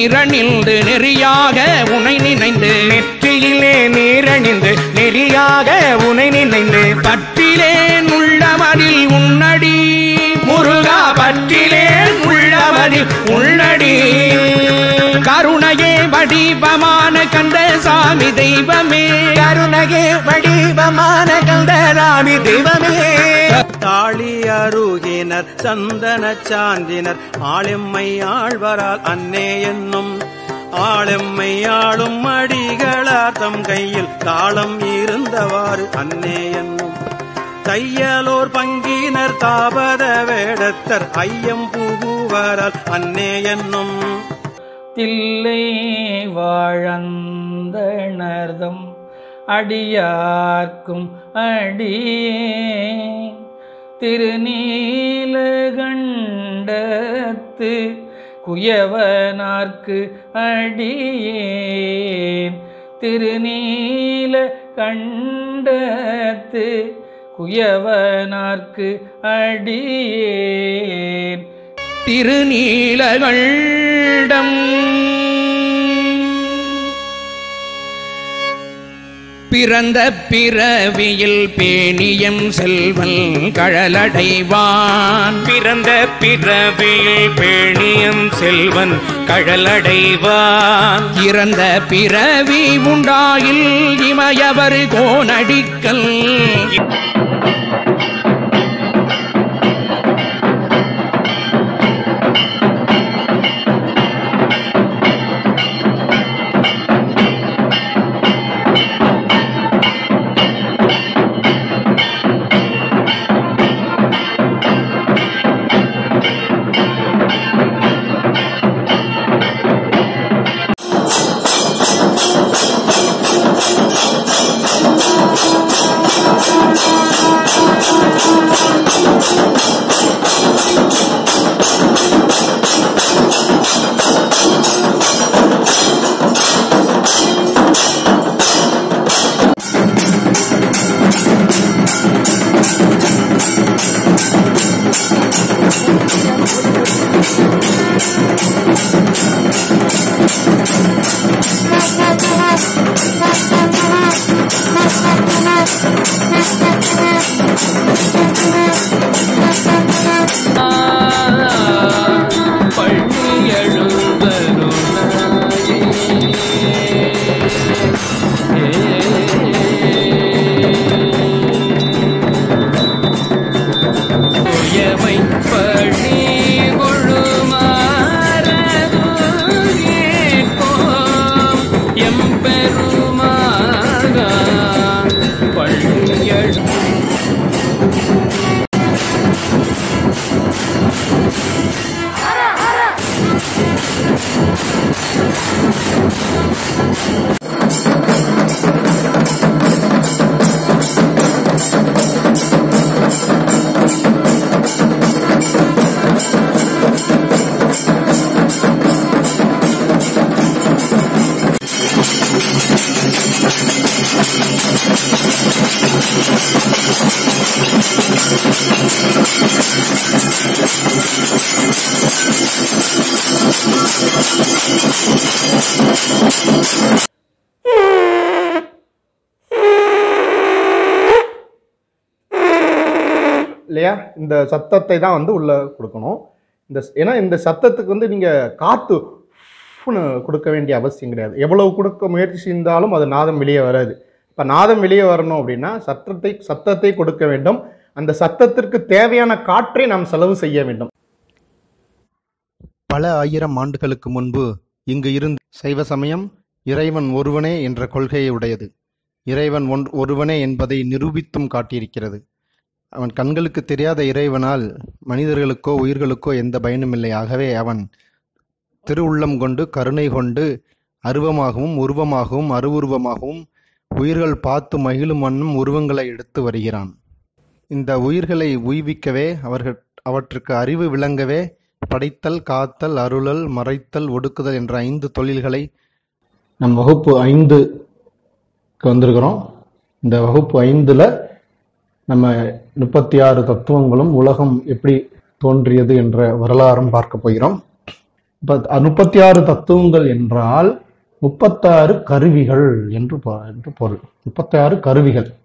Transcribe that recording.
நீரணிந்து நெறியாக உனை நினைந்து நெற்றியிலே நீரணிந்து நெறியாக உனை நினைந்து பற்றிலேன் உள்ளமதில் உன்னடி முருகா பற்றிலேன் உள்ளமதி உள்ளடி கருணையே வடிவமான கந்த சாமி தெய்வமே கருணகே வடிவமான கந்தராமி தெய்வமே தாளி அருகினர் சந்தன சாந்தினர் ஆளெம்மை ஆழ்வரால் அன்னே என்னும் ஆளெம்மை ஆளும் அடிகளார் தம் கையில் தாளம் இருந்தவாறு அன்னே என்னும் தையலோர் பங்கினர் தாபத வேடத்தர் ஐயம் புகுவரால் அன்னே என்னும் தில்லை வாழந்தனர்தம் அடியார்க்கும் அடியேன் திருநீலகண்டத்து குயவனார்க்கு அடியேன் திருநீல கண்டத்து குயவனார்க்கு அடியேன் திருநீலகண்டம் பிறந்த பிறவியில் பேணியம் செல்வன் கழலடைவான் பிறந்த பிறவியில் பேணியம் செல்வன் கழலடைவான் இறந்த பிறவி உண்டாயில் இமயவர் கோனடிக்கல் எமை பணி கொழுமாறோம் எம்பெருமாக பள்ளியழு இல்லையா இந்த சத்தத்தை தான் வந்து உள்ள கொடுக்கணும் இந்த ஏன்னா இந்த சத்தத்துக்கு வந்து நீங்கள் காற்று ஃபுன்னு கொடுக்க வேண்டிய அவசியம் கிடையாது எவ்வளவு கொடுக்க முயற்சி செய்தாலும் அது நாதம் வெளியே வராது இப்போ நாதம் வெளியே வரணும் அப்படின்னா சத்தத்தை சத்தத்தை கொடுக்க வேண்டும் அந்த சத்தத்திற்கு தேவையான காற்றை நாம் செலவு செய்ய வேண்டும் பல ஆயிரம் ஆண்டுகளுக்கு முன்பு இங்கு இருந்த சைவ சமயம் இறைவன் ஒருவனே என்ற கொள்கையை உடையது இறைவன் ஒன் ஒருவனே என்பதை நிரூபித்தும் காட்டியிருக்கிறது அவன் கண்களுக்கு தெரியாத இறைவனால் மனிதர்களுக்கோ உயிர்களுக்கோ எந்த பயனும் இல்லை ஆகவே அவன் திருவுள்ளம் கொண்டு கருணை கொண்டு அருவமாகவும் உருவமாகவும் அருவுருவமாகவும் உயிர்கள் பார்த்து மகிழும் வண்ணம் உருவங்களை எடுத்து வருகிறான் இந்த உயிர்களை உய்விக்கவே அவர்கள் அவற்றுக்கு அறிவு விளங்கவே படைத்தல் காத்தல் அருளல் மறைத்தல் ஒடுக்குதல் என்ற ஐந்து தொழில்களை நம் வகுப்பு ஐந்துக்கு வந்திருக்கிறோம் இந்த வகுப்பு ஐந்தில் நம்ம முப்பத்தி ஆறு தத்துவங்களும் உலகம் எப்படி தோன்றியது என்ற வரலாறும் பார்க்க போகிறோம் இப்ப முப்பத்தி ஆறு தத்துவங்கள் என்றால் முப்பத்தாறு கருவிகள் என்று பொ- என்று பொருள் முப்பத்தி ஆறு கருவிகள்